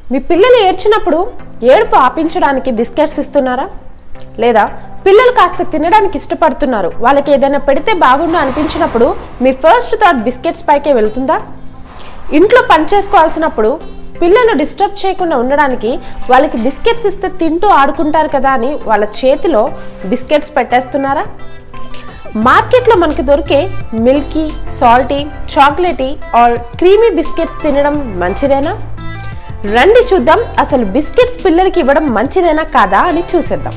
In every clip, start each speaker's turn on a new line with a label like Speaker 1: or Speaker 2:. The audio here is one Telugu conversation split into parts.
Speaker 1: మీ పిల్లలు ఏడ్చినప్పుడు ఏడుపు ఆపించడానికి బిస్కెట్స్ ఇస్తున్నారా లేదా పిల్లలు కాస్త తినడానికి ఇష్టపడుతున్నారు వాళ్ళకి ఏదైనా పెడితే బాగుండు అనిపించినప్పుడు మీ ఫస్ట్ థాట్ బిస్కెట్స్ పైకే వెళ్తుందా ఇంట్లో పని చేసుకోవాల్సినప్పుడు పిల్లలు డిస్టర్బ్ చేయకుండా ఉండడానికి వాళ్ళకి బిస్కెట్స్ ఇస్తే తింటూ ఆడుకుంటారు కదా అని వాళ్ళ చేతిలో బిస్కెట్స్ పెట్టేస్తున్నారా మార్కెట్లో మనకి దొరికే milky salty chocolatey or creamy biscuits తినడం మంచిదేనా రండి చూద్దాం అసలు బిస్కెట్స్ పిల్లలకి ఇవ్వడం మంచిదేనా కాదా అని చూసేద్దాం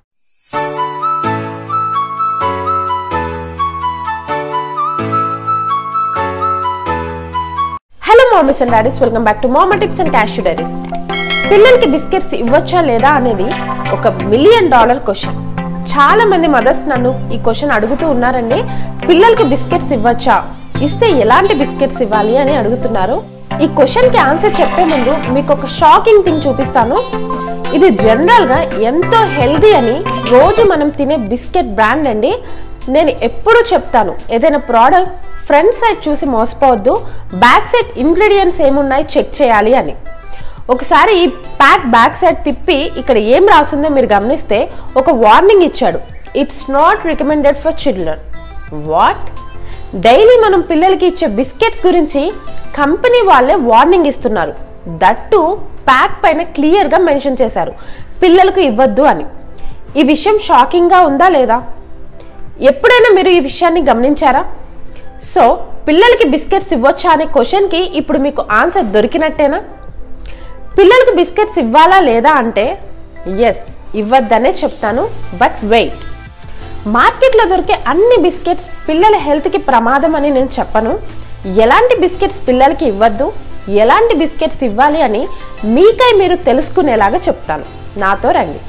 Speaker 1: hello mommies and daddies welcome back to mama tips and cash diaries పిల్లలకి బిస్కెట్స్ ఇవ్వచ్చా లేదా అనేది ఒక మిలియన్ డాలర్ క్వశ్చన్ చాలా మంది మదర్స్ నన్ను ఈ క్వశ్చన్ అడుగుతూ ఉన్నారండి పిల్లలకి బిస్కెట్స్ ఇవ్వచ్చా ఇస్తే ఎలాంటి బిస్కెట్స్ ఇవ్వాలి అని అడుగుతున్నారు ఈ క్వశ్చన్ కి ఆన్సర్ చెప్పే ముందు మీకు ఒక షాకింగ్ థింగ్ చూపిస్తాను ఇది జనరల్ గా ఎంతో హెల్దీ అని రోజు మనం తినే బిస్కెట్ బ్రాండ్ అండి నేను ఎప్పుడూ చెప్తాను ఏదైనా ప్రోడక్ట్ ఫ్రంట్ సైడ్ చూసి మోసపోవద్దు బ్యాక్ సైడ్ ఇంగ్రీడియంట్స్ ఏమున్నాయి చెక్ చేయాలి అని ఒకసారి ఈ ప్యాక్ బ్యాక్ సైడ్ తిప్పి ఇక్కడ ఏం రాసిందో మీరు గమనిస్తే ఒక వార్నింగ్ ఇచ్చాడు it's not recommended for children what daily మనం పిల్లలకి ఇచ్చే బిస్కెట్స్ గురించి కంపెనీ వాళ్ళే వార్నింగ్ ఇస్తున్నారు దట్టు ప్యాక్ పైన క్లియర్గా మెన్షన్ చేశారు పిల్లలకు ఇవ్వద్దు అని ఈ విషయం షాకింగ్గా ఉందా లేదా ఎప్పుడైనా మీరు ఈ విషయాన్ని గమనించారా సో పిల్లలకి బిస్కెట్స్ ఇవ్వచ్చా అనే క్వశ్చన్కి ఇప్పుడు మీకు ఆన్సర్ దొరికినట్టేనా పిల్లలకు బిస్కెట్స్ ఇవ్వాలా లేదా అంటే ఎస్ ఇవ్వద్దనే చెప్తాను బట్ వెయిట్ మార్కెట్లో దొరికే అన్ని బిస్కెట్స్ పిల్లల హెల్త్కి ప్రమాదం అని నేను చెప్పను ఎలాంటి బిస్కెట్స్ పిల్లలకి ఇవ్వద్దు ఎలాంటి బిస్కెట్స్ ఇవ్వాలి అని మీకై మీరు తెలుసుకునేలాగా చెప్తాను నాతో రండి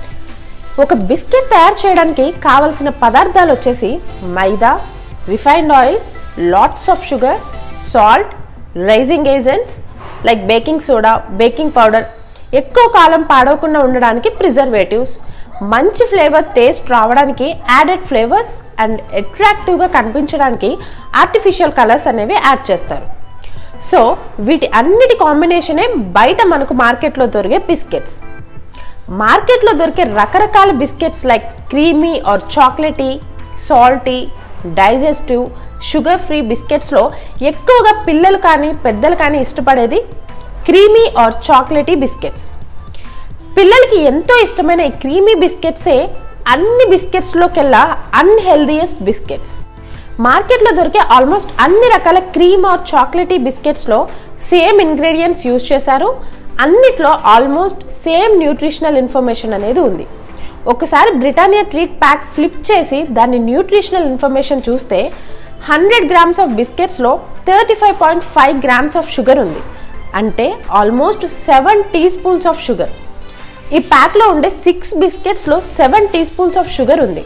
Speaker 1: ఒక బిస్కెట్ తయారు చేయడానికి కావలసిన పదార్థాలు వచ్చేసి maida refined oil lots of sugar salt raising agents like baking soda baking powder ఎక్కువ కాలం పాడవకుండా ఉండడానికి ప్రిజర్వేటివ్స్ మంచి ఫ్లేవర్ టేస్ట్ రావడానికి యాడెడ్ ఫ్లేవర్స్ అండ్ అట్రాక్టివ్గా కనిపించడానికి ఆర్టిఫిషియల్ కలర్స్ అనేవి యాడ్ చేస్తారు సో వీటి అన్నిటి కాంబినేషనే బయట మనకు మార్కెట్లో దొరికే బిస్కెట్స్ మార్కెట్లో దొరికే రకరకాల biscuits like creamy or chocolatey salty digestive sugar free బిస్కెట్స్లో ఎక్కువగా పిల్లలు కానీ పెద్దలు కానీ ఇష్టపడేది క్రీమీ ఆర్ చాక్లెటీ బిస్కెట్స్ పిల్లలకి ఎంతో ఇష్టమైన ఈ క్రీమీ బిస్కెట్సే అన్ని బిస్కెట్స్లోకెల్లా అన్హెల్దీయెస్ట్ బిస్కెట్స్ మార్కెట్లో దొరికే ఆల్మోస్ట్ అన్ని రకాల క్రీమ్ ఆర్ చాక్లెటీ బిస్కెట్స్లో సేమ్ ఇంగ్రీడియంట్స్ యూజ్ చేశారు అన్నిట్లో ఆల్మోస్ట్ సేమ్ న్యూట్రిషనల్ ఇన్ఫర్మేషన్ అనేది ఉంది ఒకసారి బ్రిటానియా ట్రీట్ ప్యాక్ ఫ్లిప్ చేసి దాని న్యూట్రిషనల్ ఇన్ఫర్మేషన్ చూస్తే హండ్రెడ్ గ్రామ్స్ ఆఫ్ బిస్కెట్స్లో thirty five point five grams of sugar ఉంది అంటే almost seven teaspoons of sugar ఈ ప్యాక్లో ఉండే సిక్స్ బిస్కెట్స్లో seven teaspoons of sugar ఉంది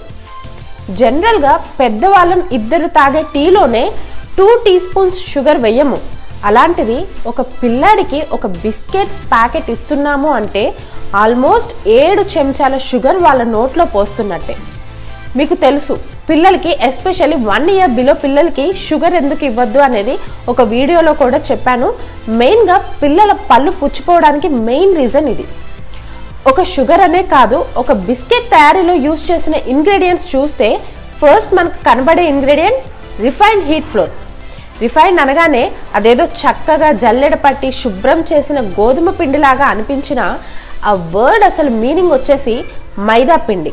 Speaker 1: జనరల్గా పెద్దవాళ్ళం ఇద్దరు తాగే టీలోనే టూ టీ స్పూన్స్ షుగర్ వెయ్యము అలాంటిది ఒక పిల్లాడికి ఒక బిస్కెట్స్ ప్యాకెట్ ఇస్తున్నాము అంటే ఆల్మోస్ట్ ఏడు చెంచాల షుగర్ వాళ్ళ నోట్లో పోస్తున్నట్టే మీకు తెలుసు పిల్లలకి ఎస్పెషల్లీ వన్ ఇయర్ బిలో పిల్లలకి షుగర్ ఎందుకు ఇవ్వద్దు అనేది ఒక వీడియోలో కూడా చెప్పాను మెయిన్గా పిల్లల పళ్ళు పుచ్చిపోవడానికి మెయిన్ రీజన్ ఇది ఒక షుగర్ అనే కాదు ఒక బిస్కెట్ తయారీలో యూజ్ చేసిన ఇంగ్రీడియంట్స్ చూస్తే ఫస్ట్ మనకు కనబడే ingredient refined wheat flour refined అనగానే అదేదో చక్కగా జల్లెడ పట్టి శుభ్రం చేసిన గోధుమ పిండిలాగా అనిపించిన ఆ వర్డ్ అసలు మీనింగ్ వచ్చేసి మైదా పిండి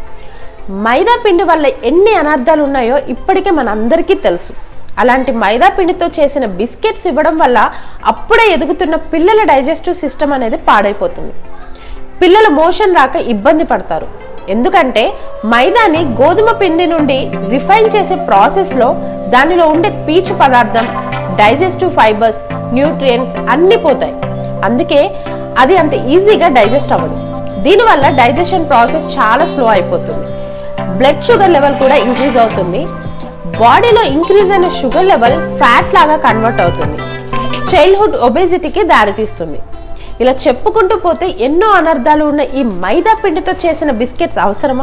Speaker 1: మైదా పిండి వల్ల ఎన్ని అనర్థాలు ఉన్నాయో ఇప్పటికే మనందరికీ తెలుసు అలాంటి మైదా పిండితో చేసిన బిస్కెట్స్ ఇవ్వడం వల్ల అప్పుడే ఎదుగుతున్న పిల్లల డైజెస్టివ్ సిస్టమ్ అనేది పాడైపోతుంది పిల్లల మోషన్ రాక ఇబ్బంది పడతారు ఎందుకంటే మైదాని గోధుమ పిండి నుండి రిఫైన్ చేసే ప్రాసెస్లో దానిలో ఉండే పీచు పదార్థం డైజెస్టివ్ ఫైబర్స్ న్యూట్రియంట్స్ అన్నీ పోతాయి అందుకే అది అంత ఈజీగా డైజెస్ట్ అవ్వదు దీనివల్ల డైజెషన్ ప్రాసెస్ చాలా స్లో అయిపోతుంది బ్లడ్ షుగర్ లెవెల్ కూడా ఇంక్రీజ్ అవుతుంది బాడీలో ఇంక్రీజ్ అయిన షుగర్ లెవెల్ ఫ్యాట్ లాగా కన్వర్ట్ అవుతుంది చైల్డ్హుడ్ ఒబేసిటీకి దారితీస్తుంది ఇలా చెప్పుకుంటూ పోతే ఎన్నో అనర్థాలు ఉన్న ఈ మైదా పిండితో చేసిన బిస్కెట్స్ అవసరమా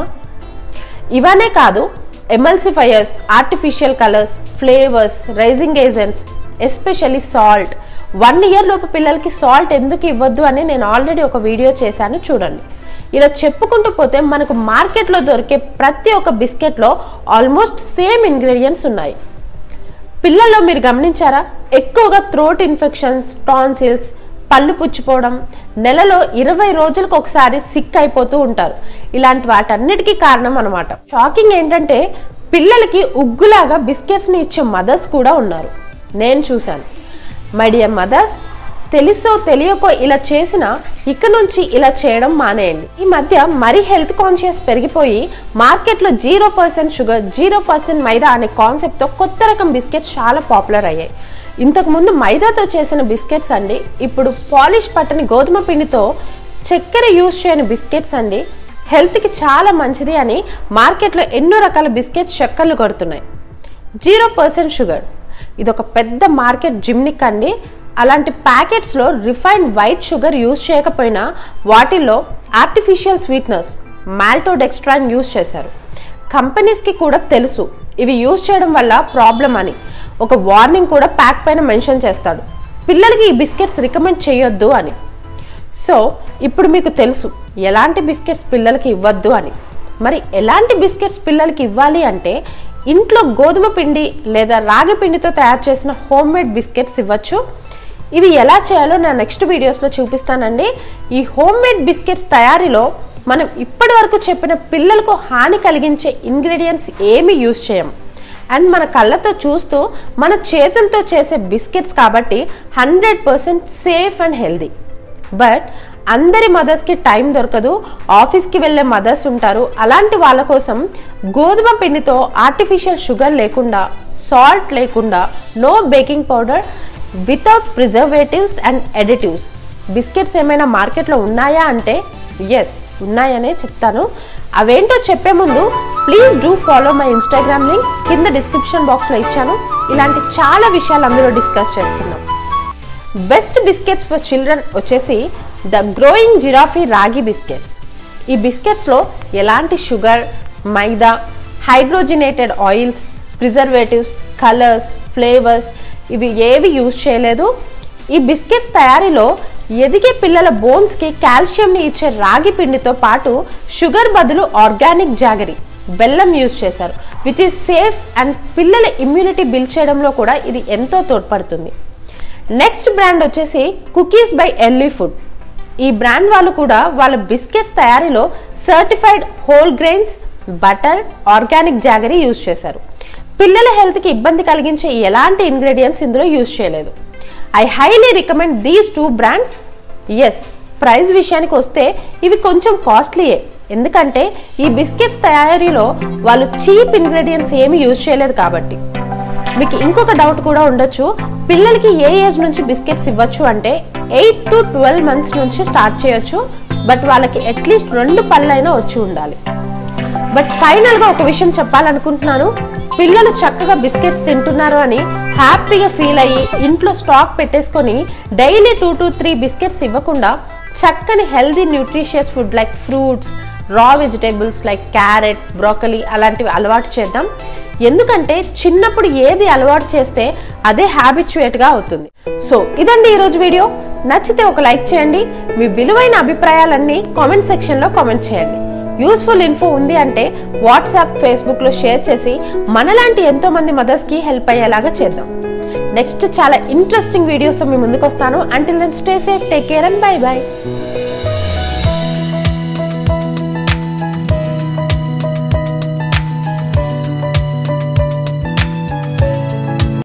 Speaker 1: ఇవనే కాదు emulsifiers artificial colours flavours raising agents especially salt one year లోపు పిల్లలకి సాల్ట్ ఎందుకు ఇవ్వద్దు అని నేను ఆల్రెడీ ఒక వీడియో చేశాను చూడండి ఇలా చెప్పుకుంటూ పోతే మనకు మార్కెట్లో దొరికే ప్రతి ఒక్క బిస్కెట్లో ఆల్మోస్ట్ సేమ్ ఇంగ్రీడియంట్స్ ఉన్నాయి పిల్లల్లో మీరు గమనించారా ఎక్కువగా థ్రోట్ ఇన్ఫెక్షన్స్ టాన్సిల్స్ పళ్ళు పుచ్చిపోవడం నెలలో ఇరవై రోజులకు ఒకసారి సిక్ అయిపోతూ ఉంటారు ఇలాంటి వాటన్నిటికీ కారణం అనమాట షాకింగ్ ఏంటంటే పిల్లలకి ఉగ్గులాగా బిస్కెట్స్ని ఇచ్చే మదర్స్ కూడా ఉన్నారు నేను చూశాను మై డియర్ మదర్స్ తెలుసో తెలియకో ఇలా చేసిన ఇక నుంచి ఇలా చేయడం మానేయండి ఈ మధ్య మరీ హెల్త్ కాన్షియస్ పెరిగిపోయి మార్కెట్లో zero percent sugar zero percent maida అనే కాన్సెప్ట్తో కొత్త రకం బిస్కెట్స్ చాలా పాపులర్ అయ్యాయి ఇంతకుముందు మైదాతో చేసిన బిస్కెట్స్ అండి ఇప్పుడు పాలిష్ పట్టని గోధుమ పిండితో చక్కెర యూజ్ చేయని బిస్కెట్స్ అండి హెల్త్కి చాలా మంచిది అని మార్కెట్లో ఎన్నో రకాల బిస్కెట్స్ చక్కర్లు కొడుతున్నాయి జీరో పర్సెంట్ షుగర్ ఇది ఒక పెద్ద మార్కెట్ జిమ్నిక్ అండి అలాంటి ప్యాకెట్స్లో రిఫైన్డ్ వైట్ షుగర్ యూజ్ చేయకపోయినా వాటిల్లో ఆర్టిఫిషియల్ స్వీట్నెస్ మాల్టోడెక్స్ట్రాన్ యూజ్ చేశారు కంపెనీస్కి కూడా తెలుసు ఇవి యూజ్ చేయడం వల్ల ప్రాబ్లం అని ఒక వార్నింగ్ కూడా ప్యాక్ పైన మెన్షన్ చేస్తాడు పిల్లలకి ఈ బిస్కెట్స్ రికమెండ్ చేయొద్దు అని సో ఇప్పుడు మీకు తెలుసు ఎలాంటి బిస్కెట్స్ పిల్లలకి ఇవ్వద్దు అని మరి ఎలాంటి బిస్కెట్స్ పిల్లలకి ఇవ్వాలి అంటే ఇంట్లో గోధుమ పిండి లేదా రాగి పిండితో తయారు చేసిన హోమ్ మేడ్ బిస్కెట్స్ ఇవ్వచ్చు ఇవి ఎలా చేయాలో నా నెక్స్ట్ వీడియోస్లో చూపిస్తానండి ఈ హోమ్ మేడ్ బిస్కెట్స్ తయారీలో మనం ఇప్పటి వరకు చెప్పిన పిల్లలకు హాని కలిగించే ఇంగ్రీడియంట్స్ ఏమీ యూజ్ చేయం అండ్ మన కళ్ళతో చూస్తూ మన చేతులతో చేసే బిస్కెట్స్ కాబట్టి hundred percent safe and healthy but అందరి మదర్స్కి టైం దొరకదు ఆఫీస్కి వెళ్ళే మదర్స్ ఉంటారు అలాంటి వాళ్ళ కోసం గోధుమ పిండితో ఆర్టిఫిషియల్ షుగర్ లేకుండా సాల్ట్ లేకుండా no baking powder without preservatives and additives biscuits ఏమైనా మార్కెట్లో ఉన్నాయా అంటే ఎస్ ఉన్నాయనే చెప్తాను అవేంటో చెప్పే ముందు please do follow my Instagram link కింద డిస్క్రిప్షన్ బాక్స్లో ఇచ్చాను ఇలాంటి చాలా విషయాలు అందులో డిస్కస్ చేసుకుందాం బెస్ట్ బిస్కెట్స్ ఫర్ చిల్డ్రన్ వచ్చేసి The Growing Giraffe ragi biscuits ఈ బిస్కెట్స్లో ఎలాంటి sugar maida hydrogenated oils preservatives colours flavours ఇవి ఏవి యూజ్ చేయలేదు ఈ బిస్కెట్స్ తయారీలో ఎదిగే పిల్లల బోన్స్కి కాల్షియంని ఇచ్చే రాగి పిండితో పాటు షుగర్ బదులు ఆర్గానిక్ జాగరి బెల్లం యూజ్ చేశారు విచ్ ఈస్ సేఫ్ అండ్ పిల్లల ఇమ్యూనిటీ బిల్డ్ చేయడంలో కూడా ఇది ఎంతో తోడ్పడుతుంది నెక్స్ట్ బ్రాండ్ వచ్చేసి కుకీస్ బై ఎర్లీ ఫుడ్ ఈ బ్రాండ్ వాళ్ళు కూడా వాళ్ళ బిస్కెట్స్ తయారీలో certified whole grains butter organic jaggery use చేశారు పిల్లల హెల్త్కి ఇబ్బంది కలిగించే ఎలాంటి ఇంగ్రీడియంట్స్ ఇందులో యూజ్ చేయలేదు I highly recommend these two brands ఎస్ ప్రైస్ విషయానికి వస్తే ఇవి కొంచెం కాస్ట్లీయే ఎందుకంటే ఈ బిస్కెట్స్ తయారీలో వాళ్ళు చీప్ ఇంగ్రీడియంట్స్ ఏమి యూజ్ చేయలేదు కాబట్టి మీకు ఇంకొక డౌట్ కూడా ఉండొచ్చు పిల్లలకి ఏ ఏజ్ నుంచి బిస్కెట్స్ ఇవ్వచ్చు అంటే ఎయిట్ టు ట్వెల్వ్ మంత్స్ నుంచి స్టార్ట్ చేయొచ్చు బట్ వాళ్ళకి అట్లీస్ట్ రెండు పళ్ళైనా వచ్చి ఉండాలి బట్ ఫైనల్గా ఒక విషయం చెప్పాలనుకుంటున్నాను పిల్లలు చక్కగా బిస్కెట్స్ తింటున్నారు అని హ్యాపీగా ఫీల్ అయ్యి ఇంట్లో స్టాక్ పెట్టేసుకొని daily two to three biscuits ఇవ్వకుండా చక్కని healthy nutritious food like fruits raw vegetables like carrot broccoli అలాంటివి అలవాటు చేద్దాం ఎందుకంటే చిన్నప్పుడు ఏది అలవాటు చేస్తే అదే హ్యాబిచుయేట్గా అవుతుంది సో ఇదండి ఈరోజు వీడియో నచ్చితే ఒక లైక్ చేయండి మీ విలువైన అభిప్రాయాలన్నీ కామెంట్ సెక్షన్లో కామెంట్ చేయండి యూస్ఫుల్ ఇన్ఫో ఉంది అంటే వాట్సాప్ ఫేస్బుక్లో షేర్ చేసి మనలాంటి ఎంతో మంది మదర్స్కి హెల్ప్ అయ్యేలాగా చేద్దాం నెక్స్ట్ చాలా ఇంట్రెస్టింగ్ వీడియోస్తో మీ ముందుకు వస్తాను until then stay safe take care and bye by